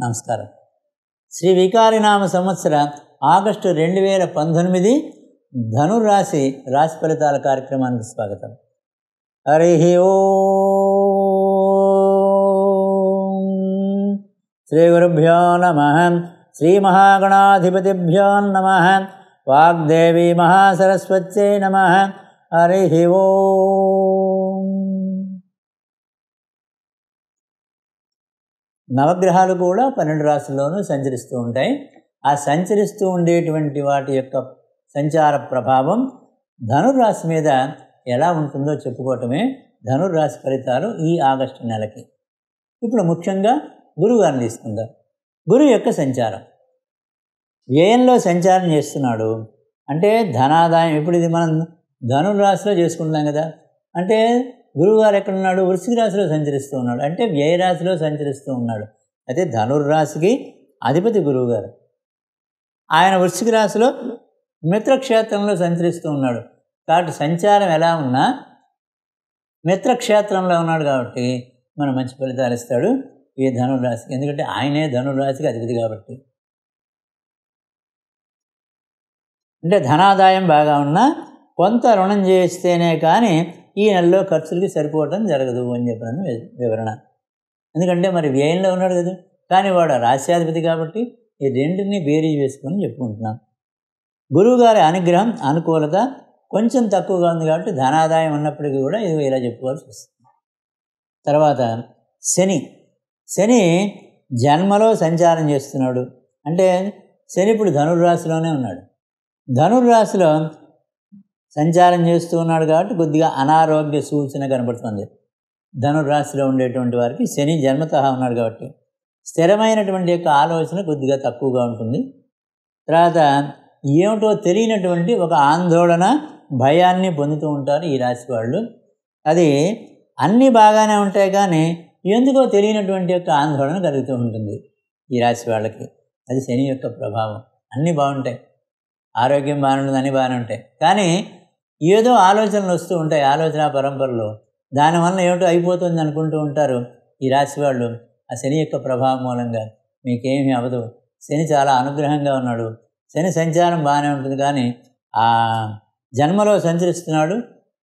నమస్కారం శ్రీ వికారినామ సంవత్సర ఆగస్టు రెండు వేల పంతొమ్మిది ధనురాశి రాశి ఫలితాల కార్యక్రమానికి స్వాగతం హరి ఓం శ్రీ గురుభ్యో నమ శ్రీ మహాగణాధిపతిభ్యో నమ వాగ్దేవి మహాసరస్వత్యై నమ హరి ఓం నవగ్రహాలు కూడా పన్నెండు రాశుల్లోనూ సంచరిస్తూ ఉంటాయి ఆ సంచరిస్తూ ఉండేటువంటి వాటి యొక్క సంచార ప్రభావం ధనుర్రాశి మీద ఎలా ఉంటుందో చెప్పుకోవటమే ధనుర్రాశి ఫలితాలు ఈ ఆగస్టు నెలకి ఇప్పుడు ముఖ్యంగా గురువుగారిని తీసుకుందాం గురువు యొక్క సంచారం వ్యయంలో సంచారం చేస్తున్నాడు అంటే ధనాదాయం ఇప్పుడు ఇది మనం ధనుర్రాశిలో చేసుకుంటున్నాం కదా అంటే గురువుగారు ఎక్కడున్నాడు వృశ్చిక రాశిలో సంచరిస్తూ ఉన్నాడు అంటే వ్యయ రాశిలో సంచరిస్తూ ఉన్నాడు అయితే ధనుర్రాశికి అధిపతి గురువుగారు ఆయన వృశ్చిక రాశిలో మిత్రక్షేత్రంలో సంచరిస్తూ ఉన్నాడు కాబట్టి సంచారం ఎలా ఉన్నా మిత్రక్షేత్రంలో ఉన్నాడు కాబట్టి మనం మంచి ఫలితాలు ఇస్తాడు ఈ ధనుర్రాశికి ఎందుకంటే ఆయనే ధనుర్రాశికి అధిపతి కాబట్టి అంటే ధనాదాయం బాగా ఉన్నా కొంత రుణం చేస్తేనే కానీ ఈ నెలలో ఖర్చులకి సరిపోవటం జరగదు అని చెప్పినాను వివరణ ఎందుకంటే మరి వ్యయంలో ఉన్నాడు కదా కానీ వాడు రాశ్యాధిపతి కాబట్టి ఈ రెంటిని బేరీ వేసుకొని చెప్పుకుంటున్నాం గురువుగారి అనుగ్రహం అనుకూలత కొంచెం తక్కువగా ఉంది కాబట్టి ధనాదాయం ఉన్నప్పటికీ కూడా ఇది ఇలా చెప్పుకోవాల్సి వస్తుంది తర్వాత శని శని జన్మలో సంచారం చేస్తున్నాడు అంటే శని ఇప్పుడు ధనుర్రాశిలోనే ఉన్నాడు ధనుర్రాశిలో సంచారం చేస్తూ ఉన్నాడు కాబట్టి కొద్దిగా అనారోగ్య సూచన కనబడుతుంది ధనుర్రాశిలో ఉండేటువంటి వారికి శని జన్మతహా ఉన్నాడు కాబట్టి స్థిరమైనటువంటి యొక్క ఆలోచన కొద్దిగా తక్కువగా ఉంటుంది తర్వాత ఏమిటో తెలియనటువంటి ఒక ఆందోళన భయాన్ని పొందుతూ ఉంటారు ఈ రాశి వాళ్ళు అది అన్నీ బాగానే ఉంటాయి కానీ ఎందుకో తెలియనటువంటి యొక్క ఆందోళన కలుగుతూ ఉంటుంది ఈ రాశి వాళ్ళకి అది శని యొక్క ప్రభావం అన్నీ బాగుంటాయి ఆరోగ్యం బాగానే ఉంటుంది అన్నీ బాగానే ఉంటాయి కానీ ఏదో ఆలోచనలు వస్తూ ఉంటాయి ఆలోచన పరంపరలో దానివల్ల ఏమిటో అయిపోతుంది అనుకుంటూ ఉంటారు ఈ రాశి వాళ్ళు ఆ శని యొక్క ప్రభావం మూలంగా మీకేమీ అవ్వదు శని చాలా అనుగ్రహంగా ఉన్నాడు శని సంచారం బాగానే ఉంటుంది కానీ ఆ జన్మలో సంచరిస్తున్నాడు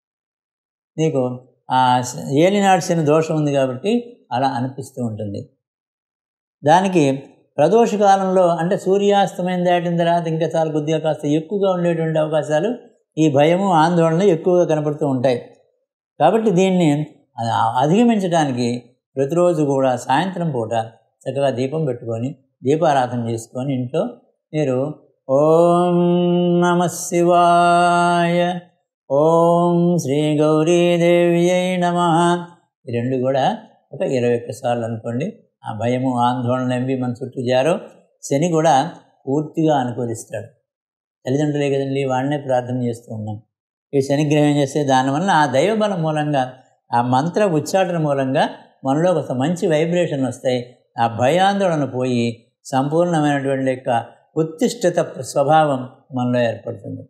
నీకు ఆ ఏలినాడు శని దోషం ఉంది కాబట్టి అలా అనిపిస్తూ ఉంటుంది దానికి ప్రదోష కాలంలో అంటే సూర్యాస్తమయం దాటిన తర్వాత ఇంకా చాలా కొద్దిగా కాస్త ఎక్కువగా ఉండేటువంటి అవకాశాలు ఈ భయము ఆందోళన ఎక్కువగా కనపడుతూ ఉంటాయి కాబట్టి దీన్ని అధిగమించడానికి ప్రతిరోజు కూడా సాయంత్రం పూట చక్కగా దీపం పెట్టుకొని దీపారాధన చేసుకొని ఇంట్లో మీరు ఓం నమ శివాయ ఓం శ్రీ గౌరీదేవ్యై నమ ఈ రెండు కూడా ఒక ఇరవై ఒక్కసార్లు అనుకోండి ఆ భయము ఆందోళన ఎంవి మన చుట్టూ జారో శని కూడా పూర్తిగా అనుకూలిస్తాడు తల్లిదండ్రులే కదండి వాళ్ళనే ప్రార్థన చేస్తూ ఉన్నాం ఈ శనిగ్రహం చేస్తే దానివల్ల ఆ దైవబలం మూలంగా ఆ మంత్ర ఉచ్చాటన మూలంగా మనలో ఒక మంచి వైబ్రేషన్ వస్తాయి ఆ భయాందోళన పోయి సంపూర్ణమైనటువంటి యొక్క ఉత్తిష్టత స్వభావం మనలో ఏర్పడుతుంది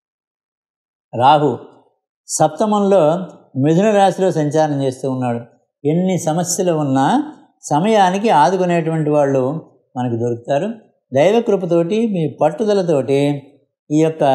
రాహు సప్తమంలో మిథున రాశిలో సంచారం చేస్తూ ఉన్నాడు ఎన్ని సమస్యలు ఉన్నా సమయానికి ఆదుకునేటువంటి వాళ్ళు మనకు దొరుకుతారు దైవకృపతోటి మీ పట్టుదలతోటి ఈ యొక్క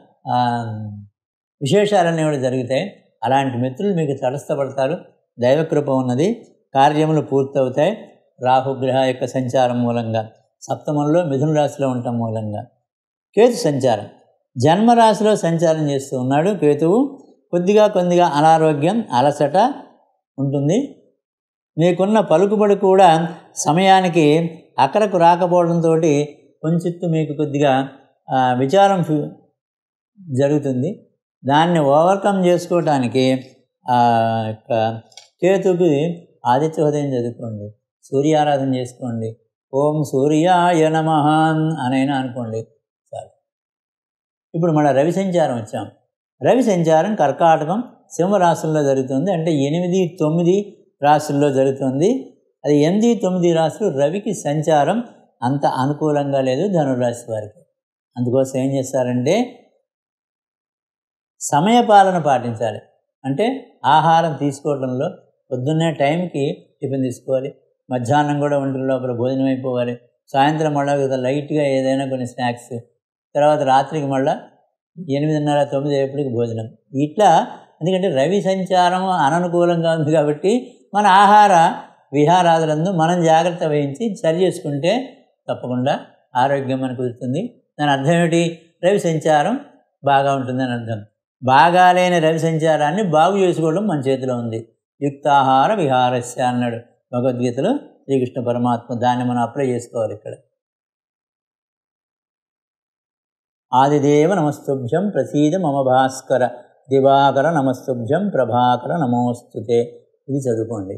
విశేషాలన్నీ కూడా జరుగుతాయి అలాంటి మిత్రులు మీకు తటస్థపడతారు దైవకృప ఉన్నది కార్యములు పూర్తవుతాయి రాహుగ్రహ యొక్క సంచారం మూలంగా సప్తమంలో మిథున రాశిలో ఉండటం మూలంగా కేతు సంచారం జన్మరాశిలో సంచారం చేస్తూ ఉన్నాడు కేతువు కొద్దిగా కొద్దిగా అనారోగ్యం అలసట ఉంటుంది మీకున్న పలుకుబడి కూడా సమయానికి అక్కడకు రాకపోవడంతో కొంచెత్తు మీకు కొద్దిగా విచారం జరుగుతుంది దాన్ని ఓవర్కమ్ చేసుకోవటానికి యొక్క కేతుకి ఆదిత్య హృదయం చదువుకోండి సూర్యారాధన చేసుకోండి ఓం సూర్యాయ నమ అనైనా అనుకోండి చాలు ఇప్పుడు మన రవి సంచారం వచ్చాం రవి సంచారం కర్కాటకం సింహరాశుల్లో జరుగుతుంది అంటే ఎనిమిది తొమ్మిది రాశుల్లో జరుగుతుంది అది ఎనిమిది తొమ్మిది రాశులు రవికి సంచారం అంత అనుకూలంగా లేదు ధనురాశి వారికి అందుకోసం ఏం చేస్తారంటే సమయపాలన పాటించాలి అంటే ఆహారం తీసుకోవడంలో పొద్దున్నే టైంకి టిఫిన్ తీసుకోవాలి మధ్యాహ్నం కూడా ఒంటి లోపల భోజనం అయిపోవాలి సాయంత్రం మళ్ళీ ఒక లైట్గా ఏదైనా కొన్ని స్నాక్స్ తర్వాత రాత్రికి మళ్ళీ ఎనిమిదిన్నర తొమ్మిది అయ్యేప్పటికి భోజనం ఇట్లా ఎందుకంటే రవి సంచారం అననుకూలంగా ఉంది కాబట్టి మన ఆహార విహారాదులందు మనం జాగ్రత్త వహించి సరి చేసుకుంటే తప్పకుండా ఆరోగ్యం మనకు కుదురుతుంది దాని అర్థం ఏమిటి రవి సంచారం బాగా ఉంటుందని అర్థం బాగా లేని రవి సంచారాన్ని బాగు చేసుకోవడం మన చేతిలో ఉంది యుక్తాహార విహారస్య అన్నాడు భగవద్గీతలో శ్రీకృష్ణ పరమాత్మ దాన్ని మనం అప్లై చేసుకోవాలి ఇక్కడ ఆదిదేవ నమస్తుభ్యం ప్రసీద మమ భాస్కర దివాకర నమస్తుభ్యం ప్రభాకర నమోస్తుతే ఇది చదువుకోండి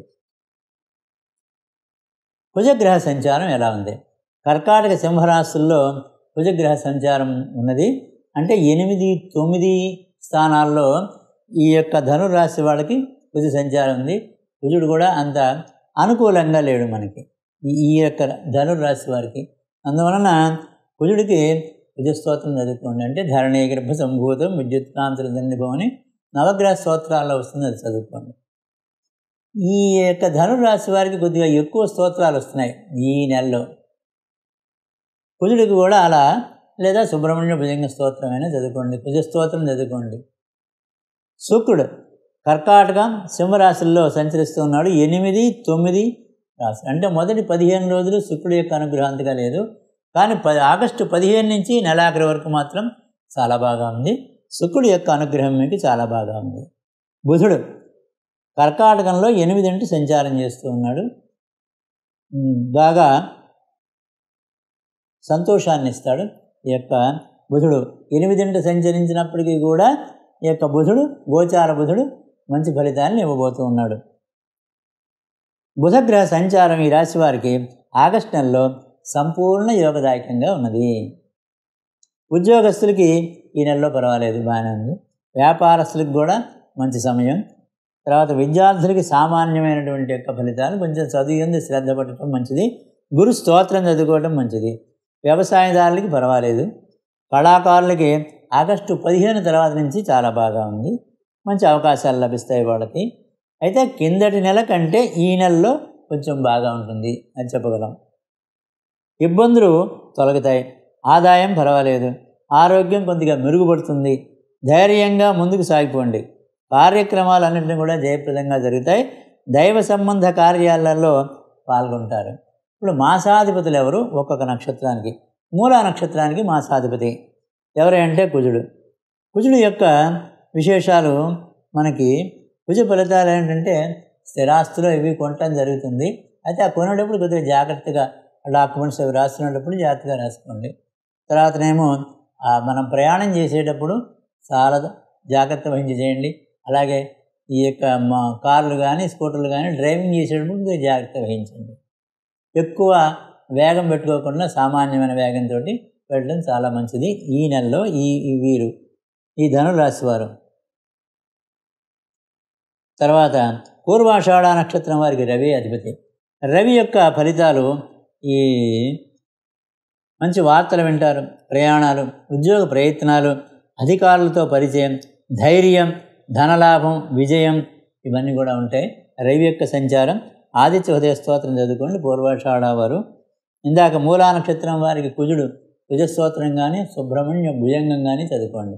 కుజగ్రహ సంచారం ఎలా ఉంది కర్కాటక సింహరాశుల్లో కుజగ్రహ సంచారం ఉన్నది అంటే ఎనిమిది తొమ్మిది స్థానాల్లో ఈ యొక్క ధనురాశి వాళ్ళకి కుజ సంచారం ఉంది కుజుడు కూడా అంత అనుకూలంగా లేడు మనకి ఈ- ఈ యొక్క ధనురాశి వారికి అందువలన కుజుడికి కుజస్తోత్రం చదువుకోండి అంటే ధరణీ గర్భ సంభూతం విద్యుత్ కాంతుల దండిభం అని నవగ్రహ స్తోత్రాల్లో వస్తుంది అది చదువుకోండి ఈ యొక్క ధనురాశి వారికి కొద్దిగా ఎక్కువ స్తోత్రాలు వస్తున్నాయి ఈ నెలలో కుజుడికి కూడా అలా లేదా సుబ్రహ్మణ్య భుజంగ స్తోత్రమైనా చదువుకోండి కుజ స్తోత్రం చదువుకోండి శుక్రుడు కర్కాటక సింహరాశుల్లో సంచరిస్తూ ఉన్నాడు ఎనిమిది తొమ్మిది రాశి అంటే మొదటి పదిహేను రోజులు శుక్రుడి యొక్క అనుగ్రహం అంతగా లేదు కానీ ప ఆగస్టు పదిహేను నుంచి నెలాఖరి వరకు మాత్రం చాలా బాగా ఉంది శుక్రుడి యొక్క అనుగ్రహం మీకు చాలా బాగా ఉంది బుధుడు కర్కాటకంలో ఎనిమిదింటి సంచారం చేస్తూ ఉన్నాడు ఉమ్, బాగా సంతోషాన్ని ఇస్తాడు ఈ యొక్క బుధుడు ఎనిమిదింటి సంచరించినప్పటికీ కూడా ఈ యొక్క బుధుడు గోచార బుధుడు మంచి ఫలితాన్ని ఇవ్వబోతూ ఉన్నాడు బుధగ్రహ సంచారం ఈ రాశి వారికి ఆగస్టు నెలలో సంపూర్ణ యోగదాయకంగా ఉన్నది ఉద్యోగస్తులకి ఈ నెలలో పర్వాలేదు బాగానే ఉంది వ్యాపారస్తులకు కూడా మంచి సమయం తర్వాత విద్యార్థులకి సామాన్యమైనటువంటి యొక్క ఫలితాలు కొంచెం చదువు ఎందు శ్రద్ధ పడటం మంచిది గురు స్తోత్రం చదువుకోవడం మంచిది వ్యవసాయదారులకి పర్వాలేదు కళాకారులకి ఆగస్టు పదిహేను తర్వాత నుంచి చాలా బాగా ఉంది మంచి అవకాశాలు లభిస్తాయి వాళ్ళకి అయితే కిందటి నెల కంటే ఈ నెలలో కొంచెం బాగా ఉంటుంది అని చెప్పగలం ఇబ్బందులు తొలగుతాయి ఆదాయం పర్వాలేదు ఆరోగ్యం కొద్దిగా మెరుగుపడుతుంది ధైర్యంగా ముందుకు సాగిపోండి కార్యక్రమాలన్నింటినీ కూడా జయప్రదంగా జరుగుతాయి దైవ సంబంధ కార్యాలలో పాల్గొంటారు ఇప్పుడు మాసాధిపతులు ఎవరు ఒక్కొక్క నక్షత్రానికి మూలా నక్షత్రానికి మాసాధిపతి ఎవరు అంటే కుజుడు కుజుడు యొక్క విశేషాలు మనకి కుజ ఫలితాలు ఏంటంటే స్థిరాస్తులు ఇవి కొనటం జరుగుతుంది అయితే ఆ కొనేటప్పుడు కొద్దిగా జాగ్రత్తగా డాక్యుమెంట్స్ అవి రాసుకునేటప్పుడు జాగ్రత్తగా రాసుకోండి తర్వాతనేమో ఆ, మనం ప్రయాణం చేసేటప్పుడు చాలా జాగ్రత్త వహించి చేయండి అలాగే ఈ యొక్క మా కార్లు కానీ స్కూటర్లు కానీ డ్రైవింగ్ చేసేటప్పుడు కొద్దిగా జాగ్రత్త వహించండి ఎక్కువ వేగం పెట్టుకోకుండా సామాన్యమైన వేగంతో వెళ్ళడం చాలా మంచిది ఈ నెలలో ఈ ఈ వీరు ఈ ధనురాశి వారు తర్వాత పూర్వాషాఢ నక్షత్రం వారికి రవి అధిపతి రవి యొక్క ఫలితాలు ఈ మంచి వార్తలు వింటారు ప్రయాణాలు ఉద్యోగ ప్రయత్నాలు అధికారులతో పరిచయం ధైర్యం ధనలాభం విజయం ఇవన్నీ కూడా ఉంటాయి రవి యొక్క సంచారం ఆదిత్య హృదయ స్తోత్రం చదువుకోండి పూర్వాషాఢ వారు ఇందాక మూలా నక్షత్రం వారికి కుజుడు కుజ స్తోత్రం కానీ సుబ్రహ్మణ్య భుజంగం కానీ చదువుకోండి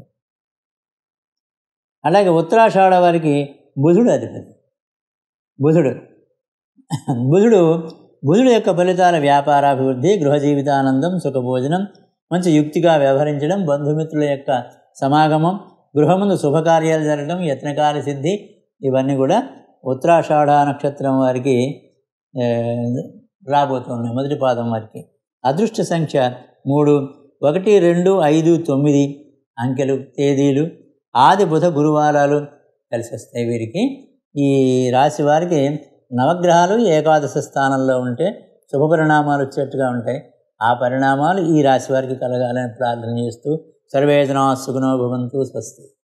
అలాగే ఉత్తరాషాఢ వారికి బుధుడు అధిపతి బుధుడు బుధుడు బుధుడు యొక్క ఫలితాల వ్యాపారాభివృద్ధి గృహ జీవితానందం సుఖభోజనం మంచి యుక్తిగా వ్యవహరించడం బంధుమిత్రుల యొక్క సమాగమం గృహముందు శుభకార్యాలు జరగడం యత్నకార్య సిద్ధి ఇవన్నీ కూడా ఉత్తరాషాఢ నక్షత్రం వారికి ఏ, రాబోతున్నాయి మొదటి పాదం వారికి అదృష్ట సంఖ్య మూడు ఒకటి రెండు ఐదు తొమ్మిది అంకెలు తేదీలు ఆది బుధ గురువారాలు కలిసి వస్తాయి వీరికి ఈ రాశి వారికి నవగ్రహాలు ఏకాదశ స్థానంలో ఉంటే శుభ పరిణామాలు వచ్చేట్టుగా ఉంటాయి ఆ పరిణామాలు ఈ రాశి వారికి కలగాలని ప్రార్థన చేస్తూ సర్వేజనా సుగుణో భవంతు స్వస్తి